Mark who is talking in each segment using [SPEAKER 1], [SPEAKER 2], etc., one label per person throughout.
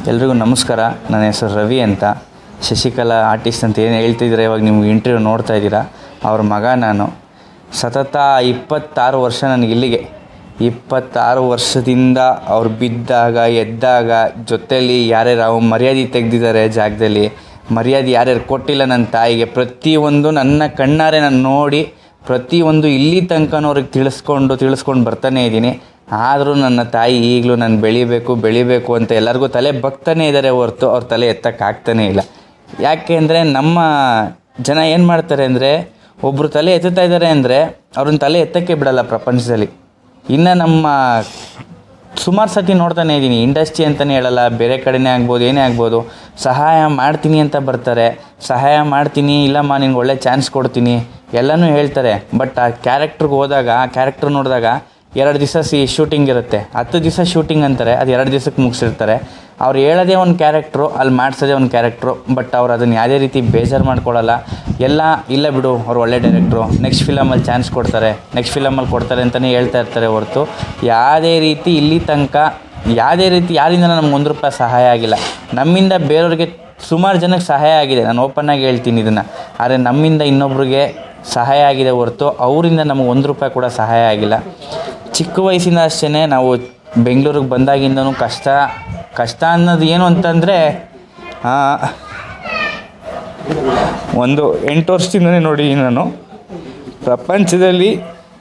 [SPEAKER 1] ಎಲ್ರಿಗೂ ನಮಸ್ಕಾರ ನನ್ನ ಹೆಸರು ರವಿ ಅಂತ ಶಶಿಕಲಾ ಆರ್ಟಿಸ್ಟ್ ಅಂತ ಏನು ಹೇಳ್ತಿದ್ದೀರಾ ಇವಾಗ ನಿಮ್ಗೆ ಇಂಟರ್ವ್ಯೂ ನೋಡ್ತಾ ಇದ್ದೀರಾ ಅವ್ರ ಮಗ ನಾನು ಸತತ ಇಪ್ಪತ್ತಾರು ವರ್ಷ ನನಗೆ ಇಲ್ಲಿಗೆ ಇಪ್ಪತ್ತಾರು ವರ್ಷದಿಂದ ಅವ್ರು ಬಿದ್ದಾಗ ಎದ್ದಾಗ ಜೊತೆಲಿ ಯಾರ್ಯಾರು ಅವ್ರು ಮರ್ಯಾದೆ ತೆಗೆದಿದ್ದಾರೆ ಜಾಗದಲ್ಲಿ ಮರ್ಯಾದೆ ಯಾರ್ಯಾರು ಕೊಟ್ಟಿಲ್ಲ ನನ್ನ ತಾಯಿಗೆ ಪ್ರತಿಯೊಂದು ನನ್ನ ಕಣ್ಣಾರೆ ನಾನು ನೋಡಿ ಪ್ರತಿಯೊಂದು ಇಲ್ಲಿ ತನಕನೂ ಅವ್ರಿಗೆ ತಿಳಿಸ್ಕೊಂಡು ತಿಳಿಸ್ಕೊಂಡು ಬರ್ತಾನೆ ಇದ್ದೀನಿ ಆದರೂ ನನ್ನ ತಾಯಿ ಈಗಲೂ ನಾನು ಬೆಳಿಬೇಕು ಬೆಳಿಬೇಕು ಅಂತ ಎಲ್ಲರಿಗೂ ತಲೆ ಬಗ್ತಾನೆ ಇದ್ದಾರೆ ಹೊರ್ತು ಅವ್ರ ತಲೆ ಎತ್ತಕ್ಕಾಗ್ತಾನೇ ಇಲ್ಲ ಯಾಕೆ ಅಂದರೆ ನಮ್ಮ ಜನ ಏನು ಮಾಡ್ತಾರೆ ಅಂದರೆ ಒಬ್ಬರು ತಲೆ ಎತ್ತುತ್ತಾ ಇದ್ದಾರೆ ಅಂದರೆ ಅವ್ರನ್ನ ತಲೆ ಎತ್ತಕ್ಕೆ ಬಿಡಲ್ಲ ಪ್ರಪಂಚದಲ್ಲಿ ಇನ್ನು ನಮ್ಮ ಸುಮಾರು ಸತಿ ನೋಡ್ತಾನೆ ಇದ್ದೀನಿ ಇಂಡಸ್ಟ್ರಿ ಅಂತಲೇ ಹೇಳಲ್ಲ ಬೇರೆ ಕಡೆನೇ ಆಗ್ಬೋದು ಏನೇ ಆಗ್ಬೋದು ಸಹಾಯ ಮಾಡ್ತೀನಿ ಅಂತ ಬರ್ತಾರೆ ಸಹಾಯ ಮಾಡ್ತೀನಿ ಇಲ್ಲಮ್ಮ ನಿನ್ಗೆ ಒಳ್ಳೆ ಚಾನ್ಸ್ ಕೊಡ್ತೀನಿ ಎಲ್ಲನೂ ಹೇಳ್ತಾರೆ ಬಟ್ ಆ ಕ್ಯಾರೆಕ್ಟ್ರಿಗೆ ಹೋದಾಗ ಆ ಕ್ಯಾರೆಕ್ಟರ್ ನೋಡಿದಾಗ ಎರಡು ದಿವಸ ಸಿ ಶೂಟಿಂಗ್ ಇರುತ್ತೆ ಹತ್ತು ದಿವಸ ಶೂಟಿಂಗ್ ಅಂತಾರೆ ಅದು ಎರಡು ದಿವಸಕ್ಕೆ ಮುಗಿಸಿರ್ತಾರೆ ಅವ್ರು ಹೇಳೋದೇ ಒಂದು ಕ್ಯಾರೆಕ್ಟ್ರು ಅಲ್ಲಿ ಮಾಡಿಸೋದೇ ಒಂದು ಕ್ಯಾರೆಕ್ಟ್ರು ಬಟ್ ಅವ್ರು ಅದನ್ನು ಯಾವುದೇ ರೀತಿ ಬೇಜಾರು ಮಾಡ್ಕೊಳ್ಳಲ್ಲ ಎಲ್ಲ ಇಲ್ಲ ಬಿಡು ಅವ್ರು ಒಳ್ಳೆ ಡೈರೆಕ್ಟ್ರು ನೆಕ್ಸ್ಟ್ ಫಿಲಮಲ್ಲಿ ಚಾನ್ಸ್ ಕೊಡ್ತಾರೆ ನೆಕ್ಸ್ಟ್ ಫಿಲಮಲ್ಲಿ ಕೊಡ್ತಾರೆ ಅಂತಲೇ ಹೇಳ್ತಾ ಇರ್ತಾರೆ ಹೊರತು ಯಾವುದೇ ರೀತಿ ಇಲ್ಲಿ ತನಕ ಯಾವುದೇ ರೀತಿ ಯಾರಿಂದ ನಮ್ಗೆ ಒಂದು ರೂಪಾಯಿ ಸಹಾಯ ಆಗಿಲ್ಲ ನಮ್ಮಿಂದ ಬೇರೆಯವ್ರಿಗೆ ಸುಮಾರು ಜನಕ್ಕೆ ಸಹಾಯ ಆಗಿದೆ ನಾನು ಓಪನ್ ಆಗಿ ಹೇಳ್ತೀನಿ ಇದನ್ನು ಆದರೆ ನಮ್ಮಿಂದ ಇನ್ನೊಬ್ರಿಗೆ ಸಹಾಯ ಆಗಿದೆ ಹೊರತು ಅವರಿಂದ ನಮಗೆ ಒಂದು ರೂಪಾಯಿ ಕೂಡ ಸಹಾಯ ಆಗಿಲ್ಲ ಚಿಕ್ಕ ವಯಸ್ಸಿಂದ ಅಷ್ಟೇ ನಾವು ಬೆಂಗಳೂರಿಗೆ ಬಂದಾಗಿಂದನೂ ಕಷ್ಟ ಕಷ್ಟ ಅನ್ನೋದು ಏನು ಅಂತಂದರೆ ಒಂದು ಎಂಟು ವರ್ಷದಿಂದನೇ ನೋಡಿ ನಾನು ಪ್ರಪಂಚದಲ್ಲಿ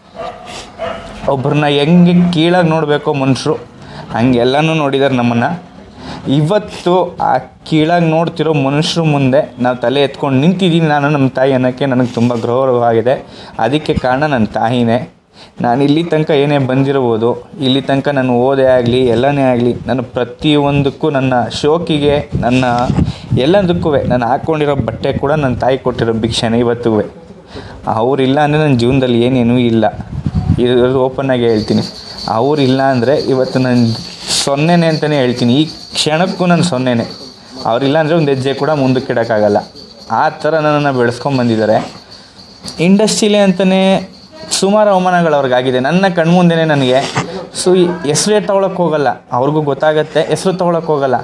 [SPEAKER 1] ಒಬ್ಬರನ್ನ ಹೆಂಗೆ ಕೀಳಾಗಿ ನೋಡಬೇಕೋ ಮನುಷ್ಯರು ಹಂಗೆಲ್ಲನೂ ನೋಡಿದ್ದಾರೆ ನಮ್ಮನ್ನು ಇವತ್ತು ಆ ಕೀಳಾಗಿ ನೋಡ್ತಿರೋ ಮನುಷ್ಯರ ಮುಂದೆ ನಾವು ತಲೆ ಎತ್ಕೊಂಡು ನಿಂತಿದ್ದೀನಿ ನಾನು ನಮ್ಮ ತಾಯಿ ಅನ್ನೋಕ್ಕೆ ನನಗೆ ತುಂಬ ಗೌರವವಾಗಿದೆ ಅದಕ್ಕೆ ಕಾರಣ ನನ್ನ ತಾಯಿನೇ ನಾನು ಇಲ್ಲಿ ತನಕ ಏನೇ ಬಂದಿರ್ಬೋದು ಇಲ್ಲಿ ತನಕ ನಾನು ಓದೇ ಆಗಲಿ ಎಲ್ಲನೇ ಆಗಲಿ ನಾನು ಪ್ರತಿಯೊಂದಕ್ಕೂ ನನ್ನ ಶೋಕಿಗೆ ನನ್ನ ಎಲ್ಲದಕ್ಕೂ ನಾನು ಹಾಕ್ಕೊಂಡಿರೋ ಬಟ್ಟೆ ಕೂಡ ನನ್ನ ತಾಯಿ ಕೊಟ್ಟಿರೋ ಭಿಕ್ಷೆನೇ ಇವತ್ತಿಗೂ ಅವರಿಲ್ಲ ಅಂದರೆ ನನ್ನ ಜೀವನದಲ್ಲಿ ಏನೇನೂ ಇಲ್ಲ ಇದು ಓಪನ್ ಆಗಿ ಹೇಳ್ತೀನಿ ಅವರಿಲ್ಲ ಅಂದರೆ ಇವತ್ತು ನಾನು ಸೊನ್ನೆನೆ ಅಂತಲೇ ಹೇಳ್ತೀನಿ ಈ ಕ್ಷಣಕ್ಕೂ ನಾನು ಸೊನ್ನೆನೆ ಅವರಿಲ್ಲ ಅಂದರೆ ಒಂದು ಹೆಜ್ಜೆ ಕೂಡ ಮುಂದಕ್ಕೆ ಇಡೋಕ್ಕಾಗಲ್ಲ ಆ ಥರ ನನ್ನನ್ನು ಬೆಳೆಸ್ಕೊಂಬಂದಿದ್ದಾರೆ ಇಂಡಸ್ಟ್ರಿಲಿ ಅಂತಲೇ ಸುಮಾರು ಅವಮಾನಗಳು ಅವ್ರಿಗಾಗಿದೆ ನನ್ನ ಕಣ್ಮುಂದೆನೇ ನನಗೆ ಸೊ ಹೆಸ್ರೇ ತೊಗೊಳಕ್ಕೆ ಹೋಗಲ್ಲ ಅವ್ರಿಗೂ ಗೊತ್ತಾಗತ್ತೆ ಹೆಸ್ರು ತೊಗೊಳಕ್ಕೆ ಹೋಗಲ್ಲ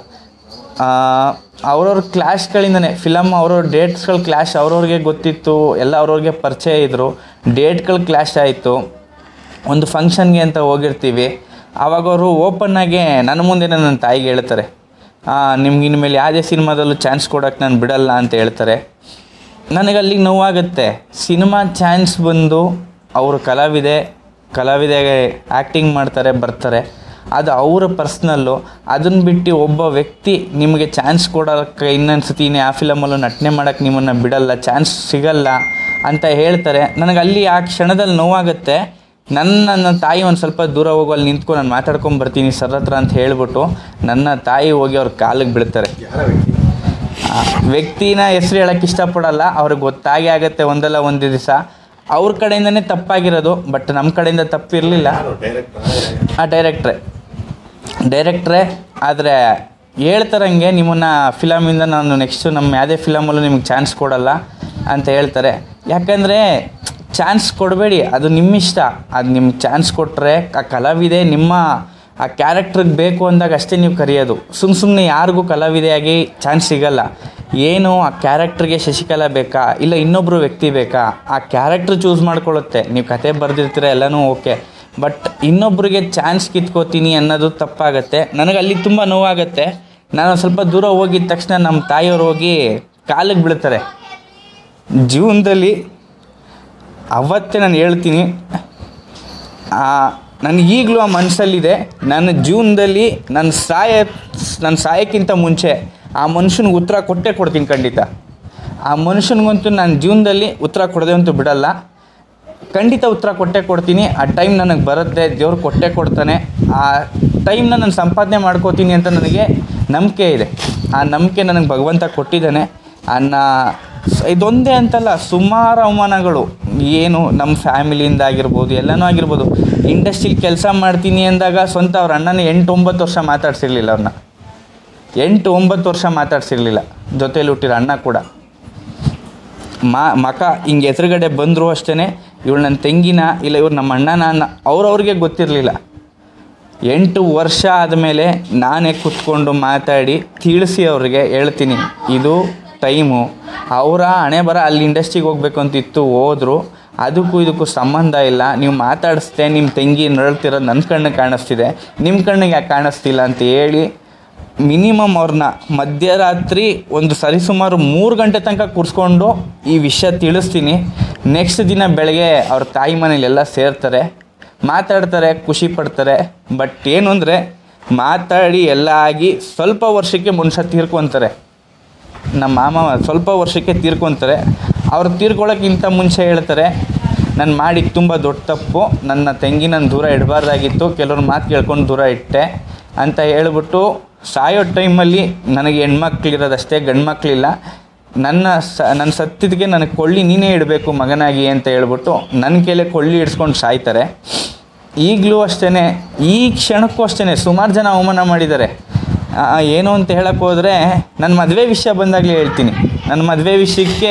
[SPEAKER 1] ಅವ್ರವ್ರ ಕ್ಲಾಶ್ಗಳಿಂದನೇ ಫಿಲಮ್ ಅವ್ರವ್ರ ಡೇಟ್ಸ್ಗಳ ಕ್ಲಾಶ್ ಅವ್ರವ್ರಿಗೆ ಗೊತ್ತಿತ್ತು ಎಲ್ಲ ಅವ್ರವ್ರಿಗೆ ಪರಿಚಯ ಇದ್ದರು ಡೇಟ್ಗಳು ಕ್ಲಾಶ್ ಆಯಿತು ಒಂದು ಫಂಕ್ಷನ್ಗೆ ಅಂತ ಹೋಗಿರ್ತೀವಿ ಆವಾಗ ಅವರು ಓಪನ್ನಾಗೆ ನನ್ನ ಮುಂದೆ ನನ್ನ ತಾಯಿಗೆ ಹೇಳ್ತಾರೆ ನಿಮ್ಗೆ ಇನ್ಮೇಲೆ ಯಾವುದೇ ಸಿನಿಮಾದಲ್ಲೂ ಚಾನ್ಸ್ ಕೊಡೋಕ್ಕೆ ನಾನು ಬಿಡಲ್ಲ ಅಂತ ಹೇಳ್ತಾರೆ ನನಗೆ ಅಲ್ಲಿಗೆ ನೋವಾಗುತ್ತೆ ಸಿನಿಮಾ ಚಾನ್ಸ್ ಬಂದು ಅವರು ಕಲಾವಿದೆ ಕಲಾವಿದೆಗೆ ಆ್ಯಕ್ಟಿಂಗ್ ಮಾಡ್ತಾರೆ ಬರ್ತಾರೆ ಅದು ಅವರ ಪರ್ಸ್ನಲ್ಲು ಅದನ್ನು ಬಿಟ್ಟು ಒಬ್ಬ ವ್ಯಕ್ತಿ ನಿಮಗೆ ಚಾನ್ಸ್ ಕೊಡೋಕ್ಕೆ ಇನ್ನೊಂದು ಸತಿ ಆ ಫಿಲಮಲ್ಲೂ ನಟನೆ ಮಾಡೋಕ್ಕೆ ನಿಮ್ಮನ್ನು ಬಿಡಲ್ಲ ಚಾನ್ಸ್ ಸಿಗಲ್ಲ ಅಂತ ಹೇಳ್ತಾರೆ ನನಗೆ ಅಲ್ಲಿ ಆ ಕ್ಷಣದಲ್ಲಿ ನೋವಾಗುತ್ತೆ ನನ್ನ ನನ್ನ ತಾಯಿ ಒಂದು ಸ್ವಲ್ಪ ದೂರ ಹೋಗೋ ಅಲ್ಲಿ ನಿಂತ್ಕೊಂಡು ನಾನು ಮಾತಾಡ್ಕೊಂಡು ಬರ್ತೀನಿ ಸರ್ ಹತ್ರ ಅಂತ ಹೇಳ್ಬಿಟ್ಟು ನನ್ನ ತಾಯಿ ಹೋಗಿ ಅವ್ರ ಕಾಲಿಗೆ ಬೀಳ್ತಾರೆ ಆ ವ್ಯಕ್ತಿನ ಹೆಸ್ರು ಹೇಳೋಕ್ಕೆ ಇಷ್ಟಪಡಲ್ಲ ಅವ್ರಿಗೆ ಗೊತ್ತಾಗೇ ಆಗುತ್ತೆ ಒಂದಲ್ಲ ಒಂದು ದಿವಸ ಅವ್ರ ಕಡೆಯಿಂದನೇ ತಪ್ಪಾಗಿರೋದು ಬಟ್ ನಮ್ಮ ಕಡೆಯಿಂದ ತಪ್ಪಿರಲಿಲ್ಲ ಆ ಡೈರೆಕ್ಟ್ರೆ ಡೈರೆಕ್ಟ್ರೆ ಆದರೆ ಹೇಳ್ತಾರಂಗೆ ನಿಮ್ಮನ್ನು ಫಿಲಮಿಂದ ನಾನು ನೆಕ್ಸ್ಟು ನಮ್ಮ ಯಾವುದೇ ಫಿಲಮಲ್ಲೂ ನಿಮಗೆ ಚಾನ್ಸ್ ಕೊಡಲ್ಲ ಅಂತ ಹೇಳ್ತಾರೆ ಯಾಕಂದರೆ ಚಾನ್ಸ್ ಕೊಡಬೇಡಿ ಅದು ನಿಮ್ಮಿಷ್ಟ ಅದು ನಿಮ್ಗೆ ಚಾನ್ಸ್ ಕೊಟ್ಟರೆ ಆ ಕಲಾವಿದೆ ನಿಮ್ಮ ಆ ಕ್ಯಾರೆಕ್ಟ್ರಿಗೆ ಬೇಕು ಅಂದಾಗ ಅಷ್ಟೇ ನೀವು ಕರೆಯೋದು ಸುಮ್ಮ ಸುಮ್ಮನೆ ಯಾರಿಗೂ ಕಲಾವಿದೆಯಾಗಿ ಚಾನ್ಸ್ ಸಿಗಲ್ಲ ಏನು ಆ ಕ್ಯಾರೆಕ್ಟ್ರಿಗೆ ಶಶಿಕಲಾ ಬೇಕಾ ಇಲ್ಲ ಇನ್ನೊಬ್ಬರು ವ್ಯಕ್ತಿ ಬೇಕಾ ಆ ಕ್ಯಾರೆಕ್ಟ್ರ್ ಚೂಸ್ ಮಾಡ್ಕೊಳ್ಳುತ್ತೆ ನೀವು ಕತೆ ಬರೆದಿರ್ತೀರ ಎಲ್ಲನೂ ಓಕೆ ಬಟ್ ಇನ್ನೊಬ್ಬರಿಗೆ ಚಾನ್ಸ್ ಕಿತ್ಕೋತೀನಿ ಅನ್ನೋದು ತಪ್ಪಾಗತ್ತೆ ನನಗೆ ಅಲ್ಲಿ ತುಂಬ ನೋವಾಗುತ್ತೆ ನಾನು ಸ್ವಲ್ಪ ದೂರ ಹೋಗಿದ ತಕ್ಷಣ ನಮ್ಮ ತಾಯಿಯವ್ರು ಹೋಗಿ ಕಾಲಿಗೆ ಬೀಳ್ತಾರೆ ಜೀವನದಲ್ಲಿ ಅವತ್ತೇ ನಾನು ಹೇಳ್ತೀನಿ ನನಗೆ ಈಗಲೂ ಆ ಮನಸ್ಸಲ್ಲಿದೆ ನನ್ನ ಜೀವನದಲ್ಲಿ ನನ್ನ ಸಾಯ ನನ್ನ ಸಾಯಕ್ಕಿಂತ ಮುಂಚೆ ಆ ಮನುಷ್ಯನಿಗೆ ಉತ್ತರ ಕೊಟ್ಟೇ ಕೊಡ್ತೀನಿ ಖಂಡಿತ ಆ ಮನುಷ್ಯನಿಗಂತೂ ನನ್ನ ಜೀವನದಲ್ಲಿ ಉತ್ತರ ಕೊಡದೆ ಅಂತೂ ಬಿಡಲ್ಲ ಖಂಡಿತ ಉತ್ತರ ಕೊಟ್ಟೇ ಕೊಡ್ತೀನಿ ಆ ಟೈಮ್ ನನಗೆ ಬರುತ್ತೆ ದೇವ್ರು ಕೊಟ್ಟೇ ಕೊಡ್ತಾನೆ ಆ ಟೈಮ್ನ ನಾನು ಸಂಪಾದನೆ ಮಾಡ್ಕೋತೀನಿ ಅಂತ ನನಗೆ ನಂಬಿಕೆ ಇದೆ ಆ ನಂಬಿಕೆ ನನಗೆ ಭಗವಂತ ಕೊಟ್ಟಿದ್ದಾನೆ ಅನ್ನ ಇದೊಂದೇ ಅಂತಲ್ಲ ಸುಮಾರು ಅವಮಾನಗಳು ಏನು ನಮ್ಮ ಫ್ಯಾಮಿಲಿಯಿಂದ ಆಗಿರ್ಬೋದು ಎಲ್ಲನೂ ಆಗಿರ್ಬೋದು ಇಂಡಸ್ಟ್ರಿಲಿ ಕೆಲಸ ಮಾಡ್ತೀನಿ ಅಂದಾಗ ಸ್ವಂತ ಅವ್ರ ಅಣ್ಣನ ಎಂಟು ಒಂಬತ್ತು ವರ್ಷ ಮಾತಾಡ್ಸಿರ್ಲಿಲ್ಲ ಅವ್ರನ್ನ ಎಂಟು ಒಂಬತ್ತು ವರ್ಷ ಮಾತಾಡ್ಸಿರ್ಲಿಲ್ಲ ಜೊತೇಲಿ ಹುಟ್ಟಿರೋ ಅಣ್ಣ ಕೂಡ ಮಾ ಮಕ ಹಿಂಗೆ ಎದುರುಗಡೆ ಬಂದರೂ ಅಷ್ಟೇ ಇವಳು ನನ್ನ ತಂಗಿನ ಇಲ್ಲ ಇವ್ರು ನಮ್ಮ ಅಣ್ಣನ ಅನ್ನ ಅವ್ರವ್ರಿಗೆ ಗೊತ್ತಿರಲಿಲ್ಲ ಎಂಟು ವರ್ಷ ಆದಮೇಲೆ ನಾನೇ ಕೂತ್ಕೊಂಡು ಮಾತಾಡಿ ತಿಳಿಸಿ ಅವ್ರಿಗೆ ಹೇಳ್ತೀನಿ ಇದು ಟೈಮು ಅವರ ಹಣೆ ಬರ ಅಲ್ಲಿ ಇಂಡಸ್ಟ್ರಿಗೆ ಹೋಗ್ಬೇಕು ಅಂತಿತ್ತು ಹೋದ್ರು ಅದಕ್ಕೂ ಇದಕ್ಕೂ ಸಂಬಂಧ ಇಲ್ಲ ನೀವು ಮಾತಾಡಿಸ್ದೆ ನಿಮ್ಮ ತಂಗಿ ನರಳ್ತಿರೋದು ನನ್ನ ಕಣ್ಣಿಗೆ ಕಾಣಿಸ್ತಿದೆ ನಿಮ್ಮ ಕಣ್ಣಿಗೆ ಯಾಕೆ ಕಾಣಿಸ್ತಿಲ್ಲ ಅಂತ ಹೇಳಿ ಮಿನಿಮಮ್ ಅವ್ರನ್ನ ಮಧ್ಯರಾತ್ರಿ ಒಂದು ಸರಿಸುಮಾರು ಮೂರು ಗಂಟೆ ತನಕ ಕೂರಿಸ್ಕೊಂಡು ಈ ವಿಷಯ ತಿಳಿಸ್ತೀನಿ ನೆಕ್ಸ್ಟ್ ದಿನ ಬೆಳಗ್ಗೆ ಅವ್ರ ತಾಯಿ ಮನೇಲಿ ಎಲ್ಲ ಸೇರ್ತಾರೆ ಮಾತಾಡ್ತಾರೆ ಖುಷಿ ಪಡ್ತಾರೆ ಬಟ್ ಏನು ಅಂದರೆ ಮಾತಾಡಿ ಎಲ್ಲ ಆಗಿ ಸ್ವಲ್ಪ ವರ್ಷಕ್ಕೆ ಮನುಷ್ಯ ತೀರ್ಕೊಂತಾರೆ ನಮ್ಮ ಮಾಮ ಸ್ವಲ್ಪ ವರ್ಷಕ್ಕೆ ತೀರ್ಕೊಂತಾರೆ ಅವ್ರು ತೀರ್ಕೊಳ್ಳೋಕ್ಕಿಂತ ಮುಂಚೆ ಹೇಳ್ತಾರೆ ನಾನು ಮಾಡಿದ್ದು ತುಂಬ ದೊಡ್ಡ ತಪ್ಪು ನನ್ನ ತಂಗಿ ನನ್ನ ದೂರ ಇಡಬಾರ್ದಾಗಿತ್ತು ಕೆಲವ್ರ ಮಾತು ಕೇಳ್ಕೊಂಡು ದೂರ ಇಟ್ಟೆ ಅಂತ ಹೇಳ್ಬಿಟ್ಟು ಸಾಯೋ ಟೈಮಲ್ಲಿ ನನಗೆ ಹೆಣ್ಮಕ್ಳಿರೋದಷ್ಟೇ ಗಂಡು ಮಕ್ಕಳಿಲ್ಲ ನನ್ನ ಸ ನನ್ನ ಸತ್ತಿದ್ಗೆ ನನಗೆ ಕೊಳ್ಳಿ ನೀನೇ ಇಡಬೇಕು ಮಗನಾಗಿ ಅಂತ ಹೇಳ್ಬಿಟ್ಟು ನನ್ನ ಕೈಲೇ ಕೊಳ್ಳಿ ಇಡ್ಸ್ಕೊಂಡು ಸಾಯ್ತಾರೆ ಈಗಲೂ ಅಷ್ಟೇ ಈ ಕ್ಷಣಕ್ಕೂ ಅಷ್ಟೇ ಸುಮಾರು ಜನ ಅವಮಾನ ಮಾಡಿದ್ದಾರೆ ಆ, ಏನು ಅಂತ ಹೇಳಕ್ಕೆ ಹೋದರೆ ನನ್ನ ಮದುವೆ ವಿಷಯ ಬಂದಾಗಲೇ ಹೇಳ್ತೀನಿ ನನ್ನ ಮದುವೆ ವಿಷಯಕ್ಕೆ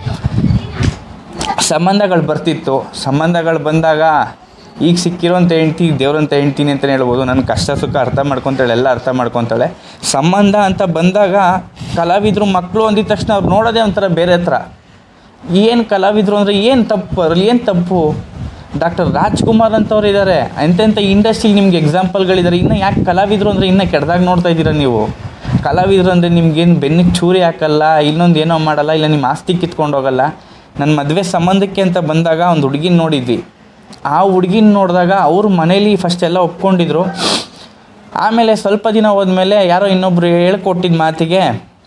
[SPEAKER 1] ಸಂಬಂಧಗಳು ಬರ್ತಿತ್ತು ಸಂಬಂಧಗಳು ಬಂದಾಗ ಈಗ ಸಿಕ್ಕಿರೋಂಥ ಹೆಂಡ್ತಿ ದೇವ್ರಂತ ಹೆಂಡ್ತೀನಿ ಅಂತಲೇ ಹೇಳ್ಬೋದು ನನ್ನ ಕಷ್ಟ ಸುಖ ಅರ್ಥ ಮಾಡ್ಕೊತಾಳೆ ಎಲ್ಲ ಅರ್ಥ ಮಾಡ್ಕೊತಾಳೆ ಸಂಬಂಧ ಅಂತ ಬಂದಾಗ ಕಲಾವಿದರು ಮಕ್ಕಳು ಅಂದಿದ ತಕ್ಷಣ ಅವ್ರು ನೋಡೋದೇ ಒಂಥರ ಬೇರೆ ಥರ ಏನು ಕಲಾವಿದರು ಅಂದರೆ ಏನು ತಪ್ಪು ಅದ್ರಲ್ಲಿ ಏನು ತಪ್ಪು ಡಾಕ್ಟರ್ ರಾಜ್ಕುಮಾರ್ ಅಂತವ್ರು ಇದ್ದಾರೆ ಎಂತೆಂಥ ಇಂಡಸ್ಟ್ರಿ ನಿಮ್ಗೆ ಎಕ್ಸಾಂಪಲ್ಗಳಿದ್ದಾರೆ ಇನ್ನು ಯಾಕೆ ಕಲಾವಿದರು ಅಂದರೆ ಇನ್ನೂ ಕೆಡ್ದಾಗ ನೋಡ್ತಾ ಇದ್ದೀರಾ ನೀವು ಕಲಾವಿದರು ಅಂದರೆ ನಿಮ್ಗೇನು ಬೆನ್ನಿಗೆ ಚೂರಿ ಹಾಕಲ್ಲ ಇನ್ನೊಂದು ಏನೋ ಮಾಡಲ್ಲ ಇಲ್ಲ ನಿಮ್ಮ ಆಸ್ತಿ ಕಿತ್ಕೊಂಡು ಹೋಗಲ್ಲ ನನ್ನ ಮದುವೆ ಸಂಬಂಧಕ್ಕೆ ಅಂತ ಬಂದಾಗ ಒಂದು ಹುಡುಗಿನ ನೋಡಿದ್ವಿ ಆ ಹುಡುಗಿನ ನೋಡಿದಾಗ ಅವ್ರ ಮನೇಲಿ ಫಸ್ಟ್ ಎಲ್ಲ ಒಪ್ಕೊಂಡಿದ್ರು ಆಮೇಲೆ ಸ್ವಲ್ಪ ದಿನ ಹೋದ್ಮೇಲೆ ಯಾರೋ ಇನ್ನೊಬ್ರು ಹೇಳ್ಕೊಟ್ಟಿದ್ದ ಮಾತಿಗೆ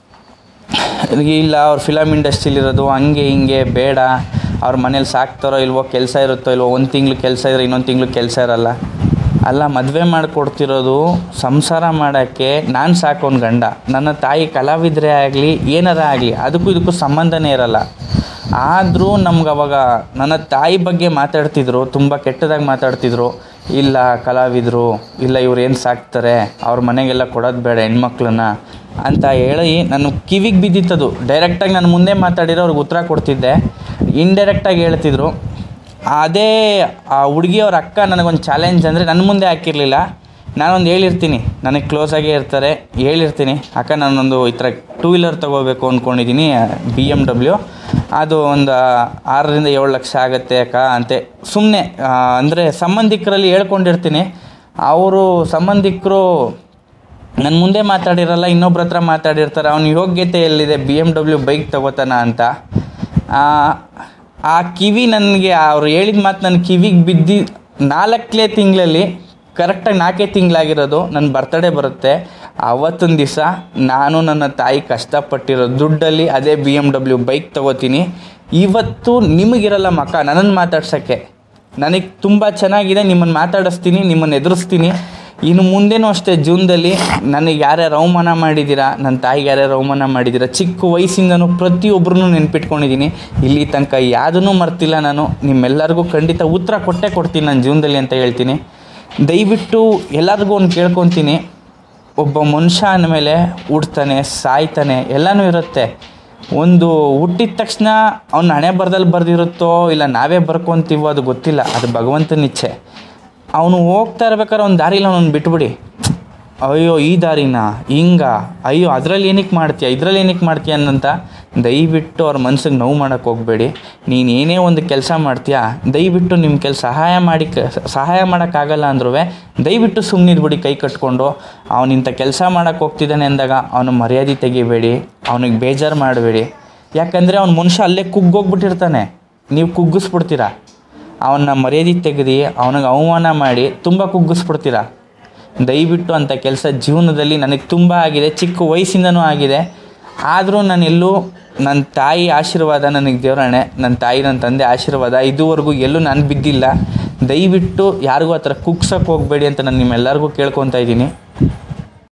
[SPEAKER 1] ಇಲ್ಲ ಅವ್ರ ಫಿಲಮ್ ಇಂಡಸ್ಟ್ರಿಲಿರೋದು ಹಂಗೆ ಹಿಂಗೆ ಬೇಡ ಅವ್ರ ಮನೇಲಿ ಸಾಕ್ತಾರೋ ಇಲ್ವೋ ಕೆಲಸ ಇರುತ್ತೋ ಇಲ್ವೋ ಒಂದು ತಿಂಗ್ಳು ಕೆಲಸ ಇದ್ರೆ ಇನ್ನೊಂದು ತಿಂಗ್ಳು ಕೆಲಸ ಇರಲ್ಲ ಅಲ್ಲ ಮದುವೆ ಮಾಡಿಕೊಡ್ತಿರೋದು ಸಂಸಾರ ಮಾಡೋಕ್ಕೆ ನಾನು ಸಾಕೋನ್ ಗಂಡ ನನ್ನ ತಾಯಿ ಕಲಾವಿದರೆ ಆಗಲಿ ಏನಾರ ಆಗಲಿ ಅದಕ್ಕೂ ಇದಕ್ಕೂ ಸಂಬಂಧನೇ ಇರಲ್ಲ ಆದರೂ ನಮ್ಗೆ ಅವಾಗ ನನ್ನ ತಾಯಿ ಬಗ್ಗೆ ಮಾತಾಡ್ತಿದ್ರು ತುಂಬ ಕೆಟ್ಟದಾಗಿ ಮಾತಾಡ್ತಿದ್ರು ಇಲ್ಲ ಕಲಾವಿದರು ಇಲ್ಲ ಇವ್ರು ಏನು ಸಾಕ್ತಾರೆ ಅವ್ರ ಮನೆಗೆಲ್ಲ ಕೊಡೋದು ಬೇಡ ಹೆಣ್ಮಕ್ಳನ್ನ ಅಂತ ಹೇಳಿ ನಾನು ಕಿವಿಗೆ ಬಿದ್ದಿತ್ತದು ಡೈರೆಕ್ಟಾಗಿ ನಾನು ಮುಂದೆ ಮಾತಾಡಿರೋ ಅವ್ರಿಗೆ ಉತ್ತರ ಕೊಡ್ತಿದ್ದೆ ಇಂಡೈರೆಕ್ಟಾಗಿ ಹೇಳ್ತಿದ್ರು ಅದೇ ಆ ಹುಡುಗಿಯವ್ರ ಅಕ್ಕ ನನಗೊಂದು ಚಾಲೆಂಜ್ ಅಂದರೆ ನನ್ನ ಮುಂದೆ ಹಾಕಿರಲಿಲ್ಲ ನಾನೊಂದು ಹೇಳಿರ್ತೀನಿ ನನಗೆ ಕ್ಲೋಸಾಗೇ ಇರ್ತಾರೆ ಹೇಳಿರ್ತೀನಿ ಅಕ್ಕ ನಾನೊಂದು ಈ ಥರ ಟೂ ವೀಲರ್ ತೊಗೋಬೇಕು ಅಂದ್ಕೊಂಡಿದ್ದೀನಿ ಬಿ ಎಮ್ ಡಬ್ಲ್ಯೂ ಅದು ಒಂದು ಆರರಿಂದ ಏಳು ಲಕ್ಷ ಆಗುತ್ತೆ ಅಕ್ಕ ಅಂತೆ ಸುಮ್ಮನೆ ಅಂದರೆ ಸಂಬಂಧಿಕರಲ್ಲಿ ಹೇಳ್ಕೊಂಡಿರ್ತೀನಿ ಅವರು ಸಂಬಂಧಿಕರು ನನ್ನ ಮುಂದೆ ಮಾತಾಡಿರಲ್ಲ ಇನ್ನೊಬ್ರ ಹತ್ರ ಮಾತಾಡಿರ್ತಾರೆ ಅವನ ಯೋಗ್ಯತೆ ಎಲ್ಲಿದೆ ಬಿ ಎಮ್ ಡಬ್ಲ್ಯೂ ಬೈಕ್ ತಗೋತಾನ ಅಂತ ಆ, ಆ ಕಿವಿ ನನಗೆ ಅವ್ರು ಹೇಳಿದ ಮಾತು ನನ್ನ ಕಿವಿಗೆ ಬಿದ್ದು ನಾಲ್ಕನೇ ತಿಂಗಳಲ್ಲಿ ಕರೆಕ್ಟಾಗಿ ನಾಲ್ಕೇ ತಿಂಗಳಾಗಿರೋದು ನನ್ನ ಬರ್ತಡೇ ಬರುತ್ತೆ ಅವತ್ತೊಂದು ದಿವಸ ನಾನು ನನ್ನ ತಾಯಿ ಕಷ್ಟಪಟ್ಟಿರೋ ದುಡ್ಡಲ್ಲಿ ಅದೇ ಬಿ ಎಮ್ ಡಬ್ಲ್ಯೂ ಬೈಕ್ ತೊಗೋತೀನಿ ಇವತ್ತು ನಿಮಗಿರಲ್ಲ ಮಕ್ಕ ನನ್ನನ್ನು ಮಾತಾಡ್ಸೋಕ್ಕೆ ನನಗೆ ತುಂಬ ಚೆನ್ನಾಗಿದೆ ನಿಮ್ಮನ್ನು ಮಾತಾಡಿಸ್ತೀನಿ ನಿಮ್ಮನ್ನು ಎದುರಿಸ್ತೀನಿ ಇನ್ನು ಮುಂದೆನೂ ಅಷ್ಟೇ ಜೂನ್ದಲ್ಲಿ ನನಗೆ ಯಾರ್ಯಾರು ಅವಮಾನ ಮಾಡಿದ್ದೀರಾ ನನ್ನ ತಾಯಿಗೆ ಯಾರ್ಯಾರು ಅವಮಾನ ಮಾಡಿದ್ದೀರಾ ಚಿಕ್ಕ ವಯಸ್ಸಿಂದನೂ ಪ್ರತಿಯೊಬ್ಬರನ್ನೂ ನೆನ್ಪಿಟ್ಕೊಂಡಿದ್ದೀನಿ ಇಲ್ಲಿ ತನಕ ಯಾವುದನ್ನೂ ಮರ್ತಿಲ್ಲ ನಾನು ನಿಮ್ಮೆಲ್ಲರಿಗೂ ಖಂಡಿತ ಉತ್ತರ ಕೊಟ್ಟೇ ಕೊಡ್ತೀನಿ ನನ್ನ ಜೀವನದಲ್ಲಿ ಅಂತ ಹೇಳ್ತೀನಿ ದಯವಿಟ್ಟು ಎಲ್ಲರಿಗೂ ಒಂದು ಕೇಳ್ಕೊತೀನಿ ಒಬ್ಬ ಮನುಷ್ಯ ಅಂದಮೇಲೆ ಹುಡ್ತಾನೆ ಸಾಯ್ತಾನೆ ಎಲ್ಲನೂ ಇರುತ್ತೆ ಒಂದು ಹುಟ್ಟಿದ ತಕ್ಷಣ ಅವ್ನ ಹಣೆ ಬರ್ದಲ್ಲಿ ಬರ್ದಿರುತ್ತೋ ಇಲ್ಲ ನಾವೇ ಬರ್ಕೊತೀವೋ ಅದು ಗೊತ್ತಿಲ್ಲ ಅದು ಭಗವಂತನ ಇಚ್ಛೆ ಅವನು ಹೋಗ್ತಾ ಇರ್ಬೇಕಾದ್ರೆ ಒಂದು ದಾರಿಲಿ ಅವನನ್ನು ಬಿಟ್ಬಿಡಿ ಅಯ್ಯೋ ಈ ದಾರಿನ ಹಿಂಗ ಅಯ್ಯೋ ಅದರಲ್ಲಿ ಏನಕ್ಕೆ ಮಾಡ್ತೀಯ ಇದರಲ್ಲಿ ಏನಕ್ಕೆ ಮಾಡ್ತೀಯ ಅನ್ನಂತ ದಯವಿಟ್ಟು ಅವ್ರ ಮನ್ಸಿಗೆ ನೋವು ಮಾಡೋಕ್ಕೆ ಹೋಗಬೇಡಿ ನೀನು ಏನೇ ಒಂದು ಕೆಲಸ ಮಾಡ್ತೀಯ ದಯವಿಟ್ಟು ನಿಮ್ಮ ಕೆಲಸ ಸಹಾಯ ಮಾಡಿ ಕ- ಸಹಾಯ ಮಾಡೋಕ್ಕಾಗಲ್ಲ ಅಂದ್ರೂ ದಯವಿಟ್ಟು ಸುಮ್ಮನಿದ್ಬಿಡಿ ಕೈ ಕಟ್ಕೊಂಡು ಅವನಿಂಥ ಕೆಲಸ ಮಾಡೋಕ್ಕೆ ಹೋಗ್ತಿದ್ದಾನೆ ಅಂದಾಗ ಅವನ ಮರ್ಯಾದೆ ತೆಗಿಬೇಡಿ ಅವನಿಗೆ ಬೇಜಾರು ಮಾಡಬೇಡಿ ಯಾಕಂದರೆ ಅವ್ನ ಮನುಷ್ಯ ಅಲ್ಲೇ ಕುಗ್ಗೋಗ್ಬಿಟ್ಟಿರ್ತಾನೆ ನೀವು ಕುಗ್ಗಿಸ್ಬಿಡ್ತೀರಾ ಅವನ್ನ ಮರ್ಯಾದೆ ತೆಗೆದು ಅವನಿಗೆ ಅವಮಾನ ಮಾಡಿ ತುಂಬ ಕುಗ್ಗಿಸ್ಬಿಡ್ತೀರಾ ದಯವಿಟ್ಟು ಅಂಥ ಕೆಲಸ ಜೀವನದಲ್ಲಿ ನನಗೆ ತುಂಬ ಆಗಿದೆ ಚಿಕ್ಕ ವಯಸ್ಸಿಂದನೂ ಆಗಿದೆ ಆದರೂ ನಾನೆಲ್ಲೂ ನನ್ನ ತಾಯಿ ಆಶೀರ್ವಾದ ನನಗೆ ದೇವರಾಣೆ ನನ್ನ ತಾಯಿ ನನ್ನ ತಂದೆ ಆಶೀರ್ವಾದ ಇದುವರೆಗೂ ಎಲ್ಲೂ ನಾನು ಬಿದ್ದಿಲ್ಲ ದಯವಿಟ್ಟು ಯಾರಿಗೂ ಆ ಥರ ಕುಗ್ಸೋಕ್ಕೆ ಹೋಗಬೇಡಿ ಅಂತ ನಾನು ನಿಮ್ಮೆಲ್ಲರಿಗೂ ಕೇಳ್ಕೊತಾ ಇದ್ದೀನಿ